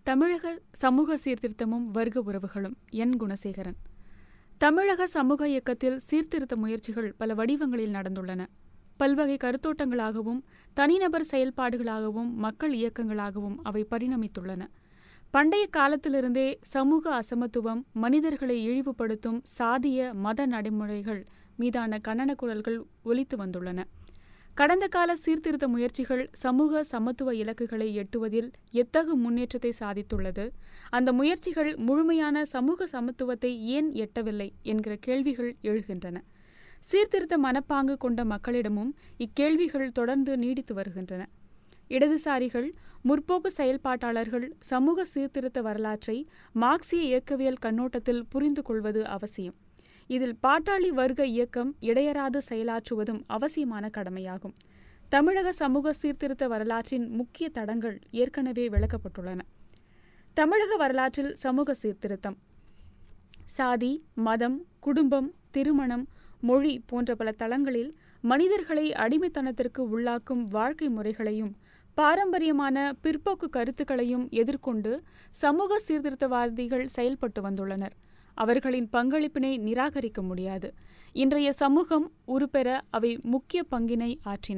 தமிழக சமூக சீர்திருத்தமும் வர்க்க உறவுகளும் என் குணசேகரன் தமிழக சமூக இயக்கத்தில் சீர்திருத்த முயற்சிகள் பல வடிவங்களில் நடந்துள்ளன பல்வகை கருத்தோட்டங்களாகவும் தனிநபர் செயல்பாடுகளாகவும் மக்கள் இயக்கங்களாகவும் அவை பரிணமித்துள்ளன பண்டைய காலத்திலிருந்தே சமூக அசமத்துவம் மனிதர்களை இழிவுபடுத்தும் சாதிய மத நடைமுறைகள் மீதான கண்டன குரல்கள் ஒலித்து வந்துள்ளன கடந்த கால சீர்திருத்த முயற்சிகள் சமூக சமத்துவ இலக்குகளை எட்டுவதில் எத்தகு முன்னேற்றத்தை சாதித்துள்ளது அந்த முயற்சிகள் முழுமையான சமூக சமத்துவத்தை ஏன் எட்டவில்லை என்கிற கேள்விகள் எழுகின்றன சீர்திருத்த மனப்பாங்கு கொண்ட மக்களிடமும் இக்கேள்விகள் தொடர்ந்து நீடித்து வருகின்றன இடதுசாரிகள் முற்போக்கு செயல்பாட்டாளர்கள் சமூக சீர்திருத்த வரலாற்றை மார்க்சிய இயக்கவியல் கண்ணோட்டத்தில் புரிந்து கொள்வது அவசியம் இதில் பாட்டாளி வர்க்க இயக்கம் இடையறாது செயலாற்றுவதும் அவசியமான கடமையாகும் தமிழக சமூக சீர்திருத்த வரலாற்றின் முக்கிய தடங்கள் ஏற்கனவே விளக்கப்பட்டுள்ளன தமிழக வரலாற்றில் சமூக சீர்திருத்தம் சாதி மதம் குடும்பம் திருமணம் மொழி போன்ற பல தளங்களில் மனிதர்களை அடிமைத்தனத்திற்கு உள்ளாக்கும் வாழ்க்கை முறைகளையும் பாரம்பரியமான பிற்போக்கு கருத்துக்களையும் எதிர்கொண்டு சமூக சீர்திருத்தவாதிகள் செயல்பட்டு வந்துள்ளனர் அவர்களின் பங்களிப்பினை நிராகரிக்க முடியாது இன்றைய சமூகம் உருப்பெற அவை முக்கிய பங்கினை ஆற்றின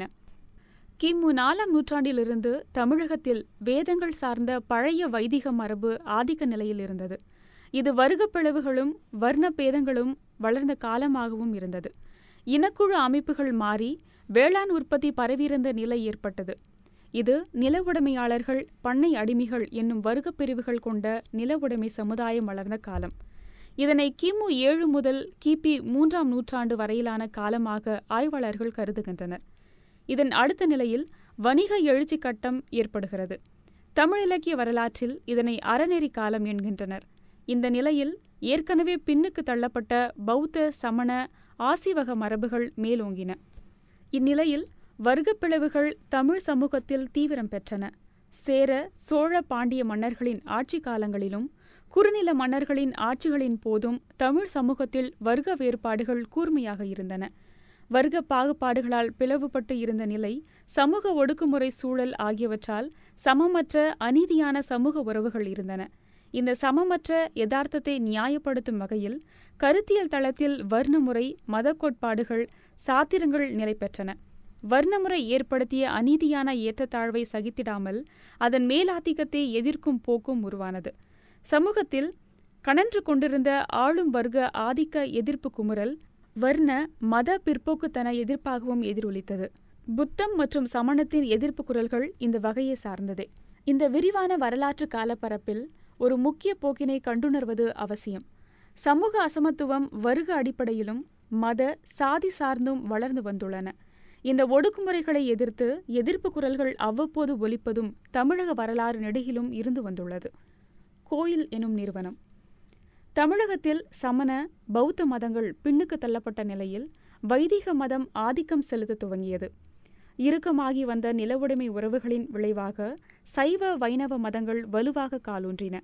கிமு நாலாம் நூற்றாண்டிலிருந்து தமிழகத்தில் வேதங்கள் சார்ந்த பழைய வைதிக மரபு ஆதிக்க நிலையில் இருந்தது இது வருகப் பிளவுகளும் வர்ண பேதங்களும் வளர்ந்த காலமாகவும் இருந்தது இனக்குழு அமைப்புகள் மாறி வேளாண் உற்பத்தி பரவியிருந்த நிலை ஏற்பட்டது இது நில உடைமையாளர்கள் பண்ணை அடிமைகள் என்னும் வர்க்கப் பிரிவுகள் கொண்ட நில உடைமை சமுதாயம் வளர்ந்த காலம் இதனை கிமு ஏழு முதல் கிபி மூன்றாம் நூற்றாண்டு வரையிலான காலமாக ஆய்வாளர்கள் கருதுகின்றனர் இதன் அடுத்த நிலையில் வணிக எழுச்சி கட்டம் ஏற்படுகிறது தமிழ் இலக்கிய வரலாற்றில் இதனை அறநெறி காலம் என்கின்றனர் இந்த நிலையில் ஏற்கனவே பின்னுக்கு தள்ளப்பட்ட பௌத்த சமண ஆசிவக மரபுகள் மேலோங்கின இந்நிலையில் வர்க்கப் பிளவுகள் தமிழ் சமூகத்தில் தீவிரம் பெற்றன சேர சோழ பாண்டிய மன்னர்களின் ஆட்சி காலங்களிலும் குறுநில மன்னர்களின் ஆட்சிகளின் போதும் தமிழ் சமூகத்தில் வர்க்க வேறுபாடுகள் கூர்மையாக இருந்தன வர்க்க பாகுபாடுகளால் பிளவுபட்டு இருந்த நிலை சமூக ஒடுக்குமுறை சூழல் ஆகியவற்றால் சமமற்ற அநீதியான சமூக உறவுகள் இருந்தன இந்த சமமற்ற யதார்த்தத்தை நியாயப்படுத்தும் வகையில் கருத்தியல் தளத்தில் வர்ணமுறை மத கோட்பாடுகள் சாத்திரங்கள் நிலை பெற்றன வர்ணமுறை ஏற்படுத்திய அநீதியான ஏற்றத்தாழ்வை சகித்திடாமல் அதன் மேலாதிக்கத்தை எதிர்க்கும் போக்கும் உருவானது சமூகத்தில் கனன்று கொண்டிருந்த ஆளும் வர்க்க ஆதிக்க எதிர்ப்பு குமுறல் வர்ண மத பிற்போக்குத்தன எதிர்ப்பாகவும் எதிரொலித்தது புத்தம் மற்றும் சமணத்தின் எதிர்ப்பு குரல்கள் இந்த வகையை சார்ந்ததே இந்த விரிவான வரலாற்று காலப்பரப்பில் ஒரு முக்கிய போக்கினை கண்டுணர்வது அவசியம் சமூக அசமத்துவம் வருக அடிப்படையிலும் மத சாதி சார்ந்தும் வளர்ந்து வந்துள்ளன இந்த ஒடுக்குமுறைகளை எதிர்த்து எதிர்ப்பு குரல்கள் அவ்வப்போது ஒலிப்பதும் தமிழக வரலாறு நெடுகிலும் இருந்து வந்துள்ளது கோயில் எனும் நிறுவனம் தமிழகத்தில் சமண பௌத்த மதங்கள் பின்னுக்கு தள்ளப்பட்ட நிலையில் வைதிக மதம் ஆதிக்கம் செலுத்த துவங்கியது இறுக்கமாகி வந்த நிலவுடைமை உறவுகளின் விளைவாக சைவ வைணவ மதங்கள் வலுவாக காலூன்றின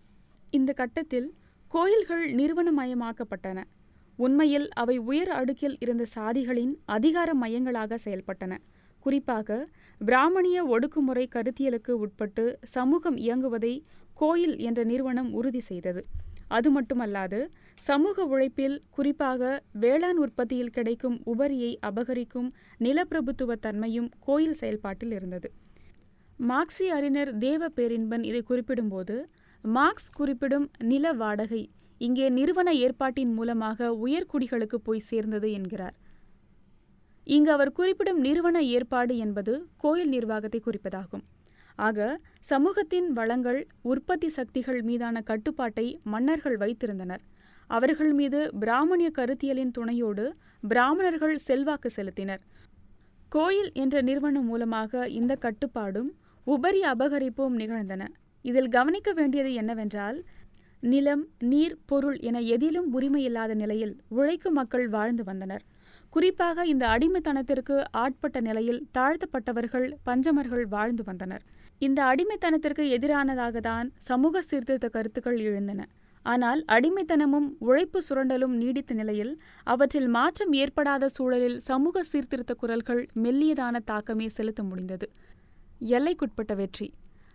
இந்த கட்டத்தில் கோயில்கள் நிறுவனமயமாக்கப்பட்டன உண்மையில் அவை உயர் அடுக்கில் இருந்த சாதிகளின் அதிகார மையங்களாக செயல்பட்டன குறிப்பாக பிராமணிய ஒடுக்குமுறை கருத்தியலுக்கு உட்பட்டு சமூகம் இயங்குவதை கோயில் என்ற நிறுவனம் உறுதி செய்தது அது மட்டுமல்லாது சமூக உழைப்பில் குறிப்பாக வேளாண் உற்பத்தியில் கிடைக்கும் உபரியை அபகரிக்கும் நிலப்பிரபுத்துவ தன்மையும் கோயில் செயல்பாட்டில் இருந்தது மார்க்சிய அறிஞர் தேவ பேரின்பன் இதை குறிப்பிடும்போது மார்க்ஸ் குறிப்பிடும் நில வாடகை இங்கே நிறுவன ஏற்பாட்டின் மூலமாக உயர்குடிகளுக்கு போய் சேர்ந்தது என்கிறார் இங்கு அவர் குறிப்பிடும் நிறுவன ஏற்பாடு என்பது கோயில் நிர்வாகத்தை குறிப்பதாகும் ஆக சமூகத்தின் வளங்கள் உற்பத்தி சக்திகள் மீதான கட்டுப்பாட்டை மன்னர்கள் வைத்திருந்தனர் அவர்கள் மீது பிராமணிய கருத்தியலின் துணையோடு பிராமணர்கள் செல்வாக்கு செலுத்தினர் கோயில் என்ற நிறுவனம் மூலமாக இந்த கட்டுப்பாடும் உபரி அபகரிப்பும் நிகழ்ந்தன இதில் கவனிக்க வேண்டியது என்னவென்றால் நிலம் நீர் பொருள் என எதிலும் உரிமையில்லாத நிலையில் உழைக்கும் மக்கள் வாழ்ந்து வந்தனர் குறிப்பாக இந்த அடிமைத்தனத்திற்கு ஆட்பட்ட நிலையில் தாழ்த்தப்பட்டவர்கள் பஞ்சமர்கள் வாழ்ந்து வந்தனர் இந்த அடிமைத்தனத்திற்கு எதிரானதாக தான் சமூக சீர்திருத்த கருத்துக்கள் எழுந்தன ஆனால் அடிமைத்தனமும் உழைப்பு சுரண்டலும் நீடித்த நிலையில் அவற்றில் மாற்றம் ஏற்படாத சூழலில் சமூக சீர்திருத்த குரல்கள் மெல்லியதான தாக்கமே செலுத்த முடிந்தது எல்லைக்குட்பட்ட வெற்றி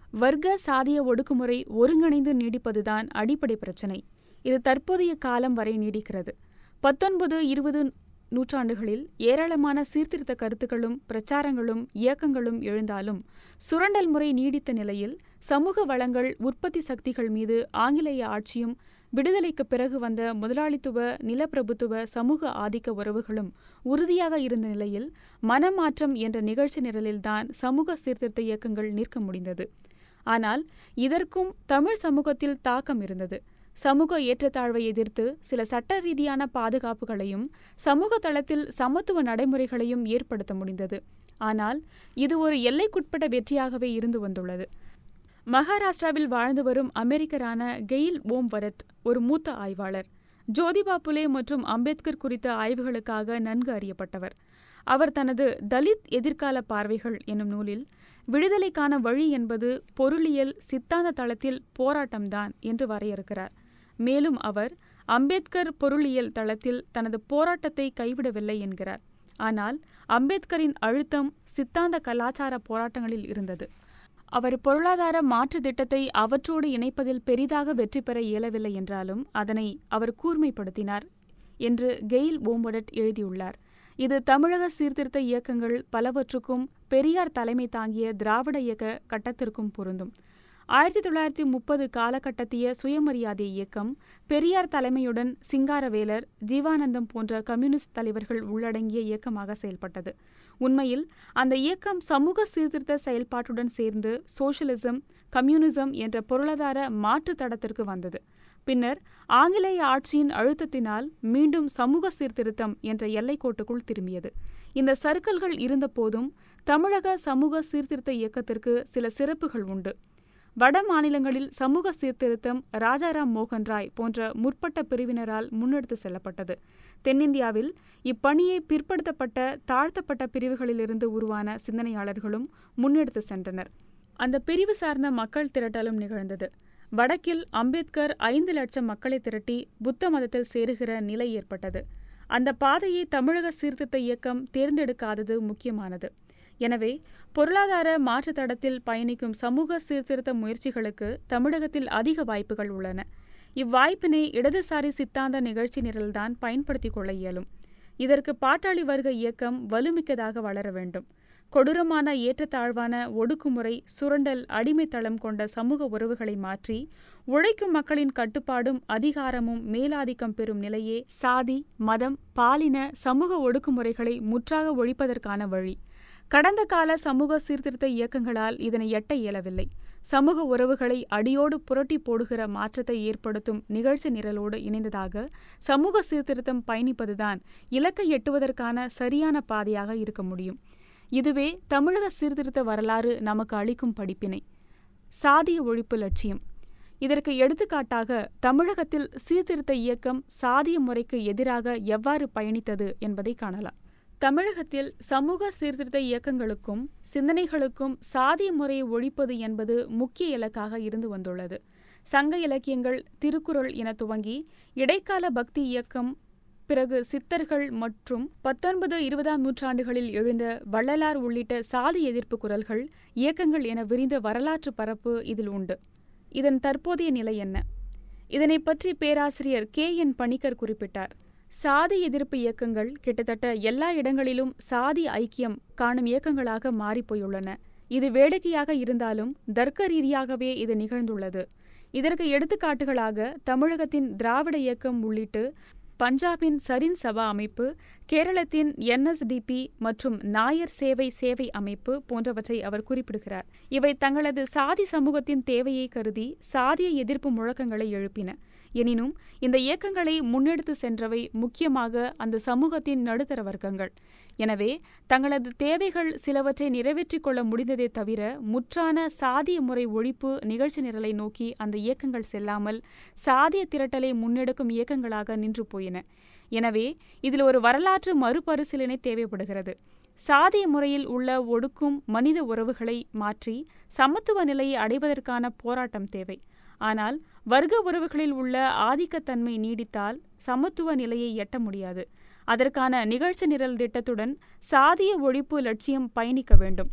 வர்க்க சாதிய ஒடுக்குமுறை ஒருங்கிணைந்து நீடிப்பதுதான் அடிப்படை பிரச்சினை இது தற்போதைய காலம் வரை நீடிக்கிறது பத்தொன்பது இருபது நூற்றாண்டுகளில் ஏராளமான சீர்திருத்த கருத்துக்களும் பிரச்சாரங்களும் இயக்கங்களும் எழுந்தாலும் சுரண்டல் முறை நீடித்த நிலையில் சமூக வளங்கள் உற்பத்தி சக்திகள் மீது ஆங்கிலேய ஆட்சியும் விடுதலைக்கு பிறகு வந்த முதலாளித்துவ நிலப்பிரபுத்துவ சமூக ஆதிக்க உறவுகளும் உறுதியாக இருந்த நிலையில் மனமாற்றம் என்ற நிகழ்ச்சி நிரலில்தான் சமூக சீர்திருத்த இயக்கங்கள் நிற்க முடிந்தது ஆனால் இதற்கும் தமிழ் சமூகத்தில் தாக்கம் இருந்தது சமூக ஏற்றத்தாழ்வை எதிர்த்து சில சட்ட ரீதியான பாதுகாப்புகளையும் சமூக தளத்தில் சமத்துவ நடைமுறைகளையும் ஏற்படுத்த முடிந்தது ஆனால் இது ஒரு எல்லைக்குட்பட்ட வெற்றியாகவே இருந்து வந்துள்ளது மகாராஷ்டிராவில் வாழ்ந்து வரும் அமெரிக்கரான கெயில் ஓம்வரட் ஒரு மூத்த ஆய்வாளர் ஜோதிபா புலே மற்றும் அம்பேத்கர் குறித்த ஆய்வுகளுக்காக நன்கு அறியப்பட்டவர் அவர் தனது தலித் எதிர்கால பார்வைகள் என்னும் நூலில் விடுதலைக்கான வழி என்பது பொருளியல் சித்தாந்த தளத்தில் போராட்டம்தான் என்று வரையறுக்கிறார் மேலும் அவர் அம்பேத்கர் பொருளியல் தளத்தில் தனது போராட்டத்தை கைவிடவில்லை என்கிறார் ஆனால் அம்பேத்கரின் அழுத்தம் சித்தாந்த கலாச்சார போராட்டங்களில் இருந்தது அவர் பொருளாதார மாற்று திட்டத்தை அவற்றோடு இணைப்பதில் பெரிதாக வெற்றி பெற இயலவில்லை என்றாலும் அதனை அவர் கூர்மைப்படுத்தினார் என்று கெயில் ஓம்படட் எழுதியுள்ளார் இது தமிழக சீர்திருத்த இயக்கங்கள் பலவற்றுக்கும் பெரியார் தலைமை தாங்கிய திராவிட இயக்க கட்டத்திற்கும் பொருந்தும் ஆயிரத்தி தொள்ளாயிரத்தி முப்பது காலகட்டத்திய சுயமரியாதை இயக்கம் பெரியார் தலைமையுடன் சிங்காரவேலர் ஜீவானந்தம் போன்ற கம்யூனிஸ்ட் தலைவர்கள் உள்ளடங்கிய இயக்கமாக செயல்பட்டது உண்மையில் அந்த இயக்கம் சமூக சீர்திருத்த செயல்பாட்டுடன் சேர்ந்து சோசியலிசம் கம்யூனிசம் என்ற பொருளாதார மாற்று தடத்திற்கு வந்தது பின்னர் ஆங்கிலேய ஆட்சியின் அழுத்தத்தினால் மீண்டும் சமூக சீர்திருத்தம் என்ற எல்லைக்கோட்டுக்குள் திரும்பியது இந்த சர்க்கிள்கள் இருந்தபோதும் தமிழக சமூக சீர்திருத்த இயக்கத்திற்கு சில சிறப்புகள் உண்டு வட மாநிலங்களில் சமூக சீர்திருத்தம் ராஜாராம் மோகன் ராய் போன்ற முற்பட்ட பிரிவினரால் முன்னெடுத்து செல்லப்பட்டது தென்னிந்தியாவில் இப்பணியை பிற்படுத்தப்பட்ட தாழ்த்தப்பட்ட பிரிவுகளிலிருந்து உருவான சிந்தனையாளர்களும் முன்னெடுத்து சென்றனர் அந்த பிரிவு சார்ந்த மக்கள் திரட்டலும் நிகழ்ந்தது வடக்கில் அம்பேத்கர் ஐந்து லட்சம் மக்களை திரட்டி புத்த மதத்தில் சேருகிற நிலை ஏற்பட்டது அந்த பாதையை தமிழக சீர்திருத்த இயக்கம் தேர்ந்தெடுக்காதது முக்கியமானது எனவே பொருளாதார மாற்று தடத்தில் பயணிக்கும் சமூக சீர்திருத்த முயற்சிகளுக்கு தமிழகத்தில் அதிக வாய்ப்புகள் உள்ளன இவ்வாய்ப்பினை இடதுசாரி சித்தாந்த நிகழ்ச்சி நிரல்தான் பயன்படுத்திக் கொள்ள இயலும் இதற்கு பாட்டாளி வர்க்க இயக்கம் வலுமிக்கதாக வளர வேண்டும் கொடூரமான ஏற்றத்தாழ்வான ஒடுக்குமுறை சுரண்டல் அடிமைத்தளம் கொண்ட சமூக உறவுகளை மாற்றி உழைக்கும் மக்களின் கட்டுப்பாடும் அதிகாரமும் மேலாதிக்கம் பெறும் நிலையே சாதி மதம் பாலின சமூக ஒடுக்குமுறைகளை முற்றாக ஒழிப்பதற்கான வழி கடந்த கால சமூக சீர்திருத்த இயக்கங்களால் இதனை எட்ட இயலவில்லை சமூக உறவுகளை அடியோடு புரட்டி போடுகிற மாற்றத்தை ஏற்படுத்தும் நிகழ்ச்சி நிரலோடு இணைந்ததாக சமூக சீர்திருத்தம் பயணிப்பதுதான் இலக்கை எட்டுவதற்கான சரியான பாதையாக இருக்க முடியும் இதுவே தமிழக சீர்திருத்த வரலாறு நமக்கு அளிக்கும் படிப்பினை சாதிய ஒழிப்பு லட்சியம் இதற்கு எடுத்துக்காட்டாக தமிழகத்தில் சீர்திருத்த இயக்கம் சாதிய முறைக்கு எதிராக எவ்வாறு பயணித்தது என்பதை காணலாம் தமிழகத்தில் சமூக சீர்திருத்த இயக்கங்களுக்கும் சிந்தனைகளுக்கும் சாதிய முறையை ஒழிப்பது என்பது முக்கிய இலக்காக இருந்து வந்துள்ளது சங்க இலக்கியங்கள் திருக்குறள் என துவங்கி இடைக்கால பக்தி இயக்கம் பிறகு சித்தர்கள் மற்றும் பத்தொன்பது இருபதாம் நூற்றாண்டுகளில் எழுந்த வள்ளலார் உள்ளிட்ட சாதி எதிர்ப்பு குரல்கள் இயக்கங்கள் என விரிந்த வரலாற்று பரப்பு இதில் உண்டு இதன் தற்போதைய நிலை என்ன இதனை பற்றி பேராசிரியர் கே என் பணிக்கர் குறிப்பிட்டார் சாதி எதிர்ப்பு இயக்கங்கள் கிட்டத்தட்ட எல்லா இடங்களிலும் சாதி ஐக்கியம் காணும் இயக்கங்களாக மாறிப்போயுள்ளன இது வேடிக்கையாக இருந்தாலும் தர்க்க ரீதியாகவே இது நிகழ்ந்துள்ளது இதற்கு எடுத்துக்காட்டுகளாக தமிழகத்தின் திராவிட இயக்கம் உள்ளிட்டு பஞ்சாபின் சரின் சபா அமைப்பு கேரளத்தின் என்எஸ்டிபி மற்றும் நாயர் சேவை சேவை அமைப்பு போன்றவற்றை அவர் குறிப்பிடுகிறார் இவை தங்களது சாதி சமூகத்தின் தேவையை கருதி சாதிய எதிர்ப்பு முழக்கங்களை எழுப்பின எனினும் இந்த இயக்கங்களை முன்னெடுத்து சென்றவை முக்கியமாக அந்த சமூகத்தின் நடுத்தர வர்க்கங்கள் எனவே தங்களது தேவைகள் சிலவற்றை நிறைவேற்றிக் கொள்ள முடிந்ததே தவிர முற்றான சாதிய முறை ஒழிப்பு நிகழ்ச்சி நிரலை நோக்கி அந்த இயக்கங்கள் செல்லாமல் சாதிய திரட்டலை முன்னெடுக்கும் இயக்கங்களாக நின்று போயின எனவே இதில் ஒரு வரலாற்று மறுபரிசீலனை தேவைப்படுகிறது சாதிய முறையில் உள்ள ஒடுக்கும் மனித உறவுகளை மாற்றி சமத்துவ நிலையை அடைவதற்கான போராட்டம் தேவை ஆனால் வர்க்க உறவுகளில் உள்ள ஆதிக்கத்தன்மை நீடித்தால் சமத்துவ நிலையை எட்ட முடியாது அதற்கான நிகழ்ச்சி நிரல் திட்டத்துடன் சாதிய ஒழிப்பு லட்சியம் பயணிக்க வேண்டும்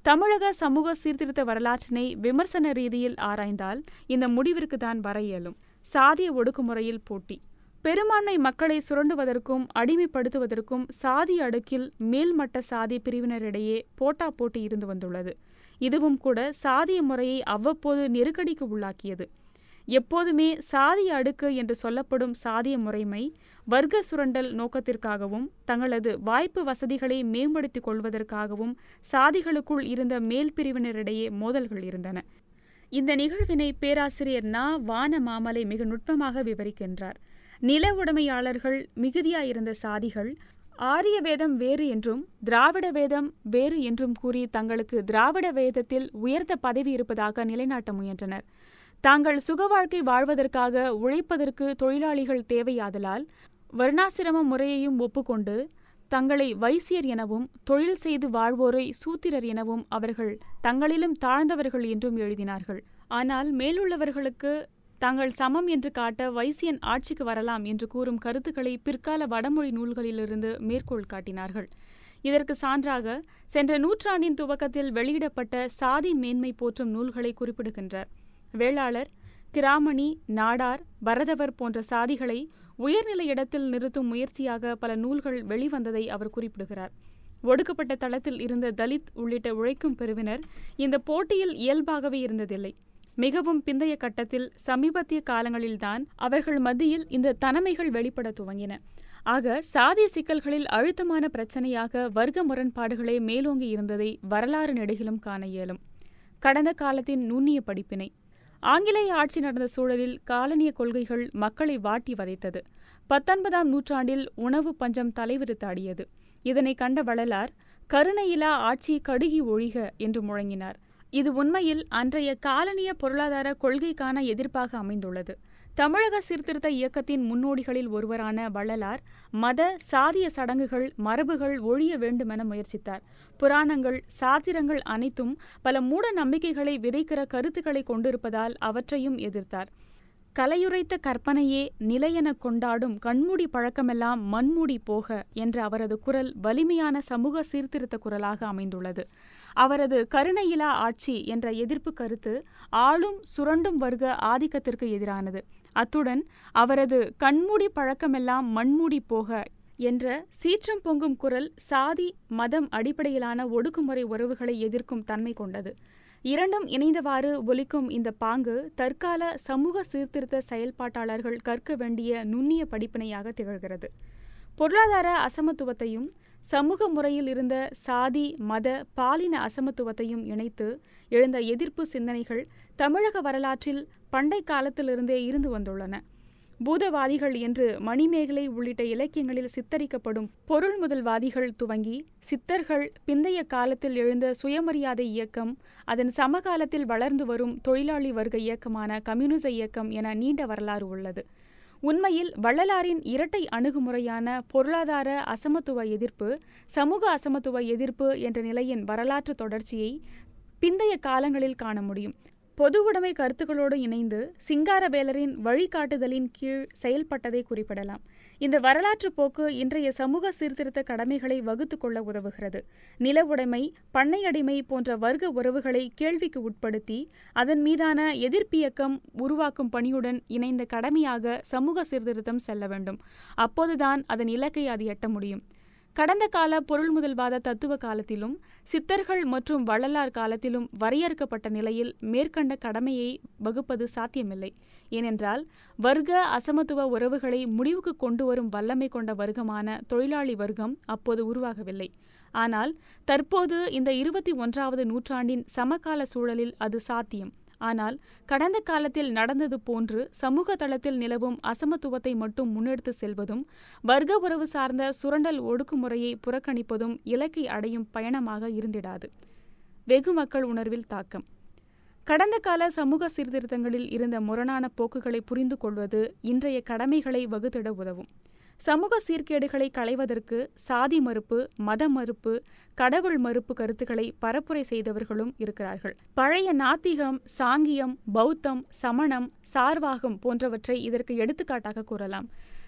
தமிழக சமூக சீர்திருத்த வரலாற்றினை விமர்சன ரீதியில் ஆராய்ந்தால் இந்த முடிவிற்கு தான் வர இயலும் சாதிய ஒடுக்குமுறையில் போட்டி பெரும்பான்மை மக்களை சுரண்டுவதற்கும் அடிமைப்படுத்துவதற்கும் சாதி அடுக்கில் மேல்மட்ட சாதி பிரிவினரிடையே போட்டா போட்டி இருந்து வந்துள்ளது இதுவும் கூட சாதிய முறையை அவ்வப்போது நெருக்கடிக்கு உள்ளாக்கியது எப்போதுமே சாதிய அடுக்கு என்று சொல்லப்படும் சாதிய முறைமை வர்க்க சுரண்டல் நோக்கத்திற்காகவும் தங்களது வாய்ப்பு வசதிகளை மேம்படுத்திக் கொள்வதற்காகவும் சாதிகளுக்குள் இருந்த மேல் பிரிவினரிடையே மோதல்கள் இருந்தன இந்த நிகழ்வினை பேராசிரியர் நா வான மாமலை மிக நுட்பமாக விவரிக்கின்றார் நில உடைமையாளர்கள் மிகுதியாயிருந்த சாதிகள் ஆரிய வேதம் வேறு என்றும் திராவிட வேதம் வேறு என்றும் கூறி தங்களுக்கு திராவிட வேதத்தில் உயர்ந்த பதவி இருப்பதாக நிலைநாட்ட முயன்றனர் தாங்கள் சுக வாழ்க்கை வாழ்வதற்காக உழைப்பதற்கு தொழிலாளிகள் தேவையாதலால் வர்ணாசிரம முறையையும் ஒப்புக்கொண்டு தங்களை வைசியர் எனவும் தொழில் செய்து வாழ்வோரை சூத்திரர் எனவும் அவர்கள் தங்களிலும் தாழ்ந்தவர்கள் என்றும் எழுதினார்கள் ஆனால் மேலுள்ளவர்களுக்கு தாங்கள் சமம் என்று காட்ட வைசியன் ஆட்சிக்கு வரலாம் என்று கூறும் கருத்துக்களை பிற்கால வடமொழி நூல்களிலிருந்து மேற்கோள் காட்டினார்கள் இதற்கு சான்றாக சென்ற நூற்றாண்டின் துவக்கத்தில் வெளியிடப்பட்ட சாதி மேன்மை போற்றும் நூல்களை குறிப்பிடுகின்றார் வேளாளர் கிராமணி நாடார் பரதவர் போன்ற சாதிகளை உயர்நிலை இடத்தில் நிறுத்தும் முயற்சியாக பல நூல்கள் வெளிவந்ததை அவர் குறிப்பிடுகிறார் ஒடுக்கப்பட்ட தளத்தில் இருந்த தலித் உள்ளிட்ட உழைக்கும் பிரிவினர் இந்த போட்டியில் இயல்பாகவே இருந்ததில்லை மிகவும் பிந்தைய கட்டத்தில் சமீபத்திய காலங்களில்தான் அவர்கள் மத்தியில் இந்த தனமைகள் வெளிப்பட துவங்கின ஆக சாதிய சிக்கல்களில் அழுத்தமான பிரச்சனையாக வர்க்க முரண்பாடுகளே மேலோங்கி இருந்ததை வரலாறு நெடுகிலும் காண இயலும் கடந்த காலத்தின் நுண்ணிய படிப்பினை ஆங்கிலேய ஆட்சி நடந்த சூழலில் காலனிய கொள்கைகள் மக்களை வாட்டி வதைத்தது பத்தொன்பதாம் நூற்றாண்டில் உணவு பஞ்சம் தலைவிரித்தாடியது இதனை கண்ட வள்ளலார் கருணையிலா ஆட்சி கடுகி ஒழிக என்று முழங்கினார் இது உண்மையில் அன்றைய காலனிய பொருளாதார கொள்கைக்கான எதிர்ப்பாக அமைந்துள்ளது தமிழக சீர்திருத்த இயக்கத்தின் முன்னோடிகளில் ஒருவரான வள்ளலார் மத சாதிய சடங்குகள் மரபுகள் ஒழிய வேண்டுமென முயற்சித்தார் புராணங்கள் சாத்திரங்கள் அனைத்தும் பல மூட நம்பிக்கைகளை விதைக்கிற கருத்துக்களை கொண்டிருப்பதால் அவற்றையும் எதிர்த்தார் கலையுரைத்த கற்பனையே நிலையென கொண்டாடும் கண்மூடி பழக்கமெல்லாம் மண்மூடி போக என்ற அவரது குரல் வலிமையான சமூக சீர்திருத்த குரலாக அமைந்துள்ளது அவரது கருணையிலா ஆட்சி என்ற எதிர்ப்பு கருத்து ஆளும் சுரண்டும் வர்க்க ஆதிக்கத்திற்கு எதிரானது அத்துடன் அவரது கண்மூடி பழக்கமெல்லாம் மண்மூடி போக என்ற சீற்றம் பொங்கும் குரல் சாதி மதம் அடிப்படையிலான ஒடுக்குமுறை உறவுகளை எதிர்க்கும் தன்மை கொண்டது இரண்டும் இணைந்தவாறு ஒலிக்கும் இந்த பாங்கு தற்கால சமூக சீர்திருத்த செயல்பாட்டாளர்கள் கற்க வேண்டிய நுண்ணிய படிப்பினையாக திகழ்கிறது பொருளாதார அசமத்துவத்தையும் சமூக முறையில் இருந்த சாதி மத பாலின அசமத்துவத்தையும் இணைத்து எழுந்த எதிர்ப்பு சிந்தனைகள் தமிழக வரலாற்றில் பண்டை காலத்திலிருந்தே இருந்து வந்துள்ளன பூதவாதிகள் என்று மணிமேகலை உள்ளிட்ட இலக்கியங்களில் சித்தரிக்கப்படும் பொருள் முதல்வாதிகள் துவங்கி சித்தர்கள் பிந்தைய காலத்தில் எழுந்த சுயமரியாதை இயக்கம் அதன் சமகாலத்தில் வளர்ந்து வரும் தொழிலாளி வர்க்க இயக்கமான கம்யூனிச இயக்கம் என நீண்ட வரலாறு உள்ளது உண்மையில் வள்ளலாரின் இரட்டை அணுகுமுறையான பொருளாதார அசமத்துவ எதிர்ப்பு சமூக அசமத்துவ எதிர்ப்பு என்ற நிலையின் வரலாற்று தொடர்ச்சியை பிந்தைய காலங்களில் காண முடியும் பொது உடைமை கருத்துக்களோடு இணைந்து சிங்காரவேலரின் வழிகாட்டுதலின் கீழ் செயல்பட்டதை குறிப்பிடலாம் இந்த வரலாற்று போக்கு இன்றைய சமூக சீர்திருத்த கடமைகளை வகுத்து கொள்ள உதவுகிறது நில உடைமை பண்ணையடிமை போன்ற வர்க்க உறவுகளை கேள்விக்கு உட்படுத்தி அதன் மீதான எதிர்ப்பியக்கம் உருவாக்கும் பணியுடன் இணைந்த கடமையாக சமூக சீர்திருத்தம் செல்ல வேண்டும் அப்போதுதான் அதன் இலக்கை அது எட்ட முடியும் கடந்த கால பொருள் முதல்வாத தத்துவ காலத்திலும் சித்தர்கள் மற்றும் வள்ளலார் காலத்திலும் வரையறுக்கப்பட்ட நிலையில் மேற்கண்ட கடமையை வகுப்பது சாத்தியமில்லை ஏனென்றால் வர்க்க அசமத்துவ உறவுகளை முடிவுக்கு கொண்டு வரும் வல்லமை கொண்ட வர்க்கமான தொழிலாளி வர்க்கம் அப்போது உருவாகவில்லை ஆனால் தற்போது இந்த இருபத்தி ஒன்றாவது நூற்றாண்டின் சமகால சூழலில் அது சாத்தியம் ஆனால் கடந்த காலத்தில் நடந்தது போன்று சமூக தளத்தில் நிலவும் அசமத்துவத்தை மட்டும் முன்னெடுத்து செல்வதும் வர்க்க உறவு சார்ந்த சுரண்டல் ஒடுக்குமுறையை புறக்கணிப்பதும் இலக்கை அடையும் பயணமாக இருந்திடாது வெகு மக்கள் உணர்வில் தாக்கம் கடந்த கால சமூக சீர்திருத்தங்களில் இருந்த முரணான போக்குகளை புரிந்து கொள்வது இன்றைய கடமைகளை வகுத்திட உதவும் சமூக சீர்கேடுகளை களைவதற்கு சாதி மறுப்பு மத மறுப்பு கடவுள் மறுப்பு கருத்துக்களை பரப்புரை செய்தவர்களும் இருக்கிறார்கள் பழைய நாத்திகம் சாங்கியம் பௌத்தம் சமணம் சார்வாகம் போன்றவற்றை இதற்கு எடுத்துக்காட்டாக கூறலாம்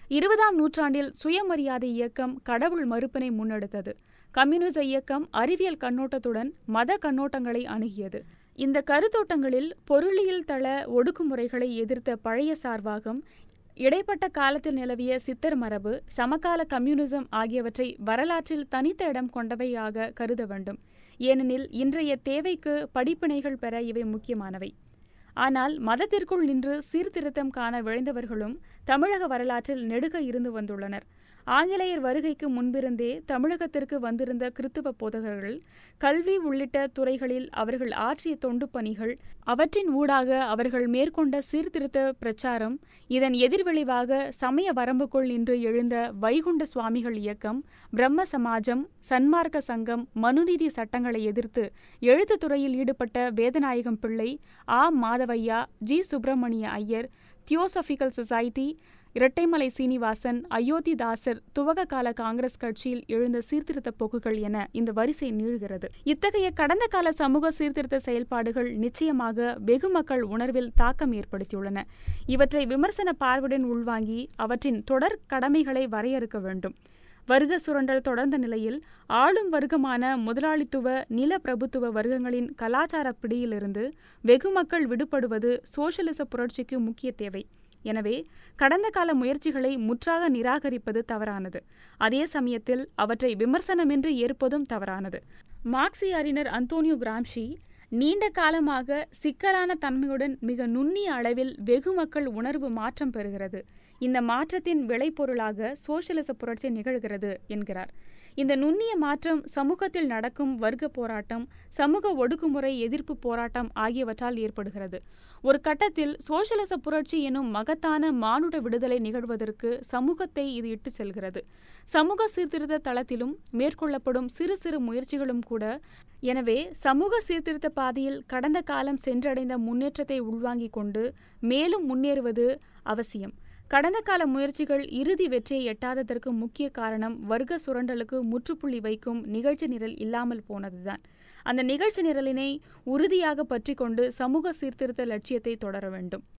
இருபதாம் நூற்றாண்டில் சுயமரியாதை இயக்கம் கடவுள் மறுப்பினை முன்னெடுத்தது கம்யூனிச இயக்கம் அறிவியல் கண்ணோட்டத்துடன் மத கண்ணோட்டங்களை அணுகியது இந்த கருத்தோட்டங்களில் பொருளியல் தள ஒடுக்குமுறைகளை எதிர்த்த பழைய சார்வாகம் இடைப்பட்ட காலத்தில் நிலவிய சித்தர் மரபு சமகால கம்யூனிசம் ஆகியவற்றை வரலாற்றில் தனித்த இடம் கொண்டவையாக கருத வேண்டும் ஏனெனில் இன்றைய தேவைக்கு படிப்பினைகள் பெற இவை முக்கியமானவை ஆனால் மதத்திற்குள் நின்று சீர்திருத்தம் காண விழைந்தவர்களும் தமிழக வரலாற்றில் நெடுக இருந்து வந்துள்ளனர் ஆங்கிலேயர் வருகைக்கு முன்பிருந்தே தமிழகத்திற்கு வந்திருந்த கிறித்துவ போதகர்கள் கல்வி உள்ளிட்ட துறைகளில் அவர்கள் ஆற்றிய தொண்டு பணிகள் அவற்றின் ஊடாக அவர்கள் மேற்கொண்ட சீர்திருத்த பிரச்சாரம் இதன் எதிர்விளைவாக சமய வரம்புக்குள் நின்று எழுந்த வைகுண்ட சுவாமிகள் இயக்கம் பிரம்ம சமாஜம் சன்மார்க்க சங்கம் மனுநீதி சட்டங்களை எதிர்த்து எழுத்துத் துறையில் ஈடுபட்ட வேதநாயகம் பிள்ளை ஆ Madhavaiah G Subramania Iyer theosophical society Rettaimalai Srinivasan Ayothidasar துவக்க கால காங்கிரஸ் கட்சியில் எழுந்த சீர்திருத்த போக்குகள் என இந்த வரிசை நீள்கிறது இத்தகைய கடந்த கால சமூக சீர்திருத்த செயல்பாடுகள் நிச்சயமாக வெகு மக்கள் உணர்வில் தாக்கம் ஏற்படுத்தியுள்ளன இவற்றை விமர்சன பார்வையுடன் உள்வாங்கி அவற்றின் தொடர் கடமைகளை வரையறுக்க வேண்டும் வர்க்க சுரண்டல் தொடர்ந்த நிலையில் ஆளும் வர்க்கமான முதலாளித்துவ நில பிரபுத்துவ வர்க்கங்களின் கலாச்சார பிடியிலிருந்து வெகு மக்கள் விடுபடுவது சோசியலிச புரட்சிக்கு முக்கிய தேவை எனவே கடந்த கால முயற்சிகளை முற்றாக நிராகரிப்பது தவறானது அதே சமயத்தில் அவற்றை விமர்சனமின்றி ஏற்பதும் தவறானது மார்க்சிய அறிஞர் அந்தோனியோ கிராம்ஷி நீண்ட காலமாக சிக்கலான தன்மையுடன் மிக நுண்ணிய அளவில் வெகு மக்கள் உணர்வு மாற்றம் பெறுகிறது இந்த மாற்றத்தின் விளைபொருளாக சோசியலிச புரட்சி நிகழ்கிறது என்கிறார் இந்த நுண்ணிய மாற்றம் சமூகத்தில் நடக்கும் வர்க்க போராட்டம் சமூக ஒடுக்குமுறை எதிர்ப்பு போராட்டம் ஆகியவற்றால் ஏற்படுகிறது ஒரு கட்டத்தில் சோசியலிச புரட்சி எனும் மகத்தான மானுட விடுதலை நிகழ்வதற்கு சமூகத்தை இது இட்டு செல்கிறது சமூக சீர்திருத்த தளத்திலும் மேற்கொள்ளப்படும் சிறு சிறு முயற்சிகளும் கூட எனவே சமூக சீர்திருத்த பாதையில் கடந்த காலம் சென்றடைந்த முன்னேற்றத்தை உள்வாங்கிக் கொண்டு மேலும் முன்னேறுவது அவசியம் கடந்த கால முயற்சிகள் இறுதி வெற்றியை எட்டாததற்கு முக்கிய காரணம் வர்க்க சுரண்டலுக்கு முற்றுப்புள்ளி வைக்கும் நிகழ்ச்சி நிரல் இல்லாமல் போனதுதான் அந்த நிகழ்ச்சி நிரலினை உறுதியாக பற்றி கொண்டு சமூக சீர்திருத்த லட்சியத்தை தொடர வேண்டும்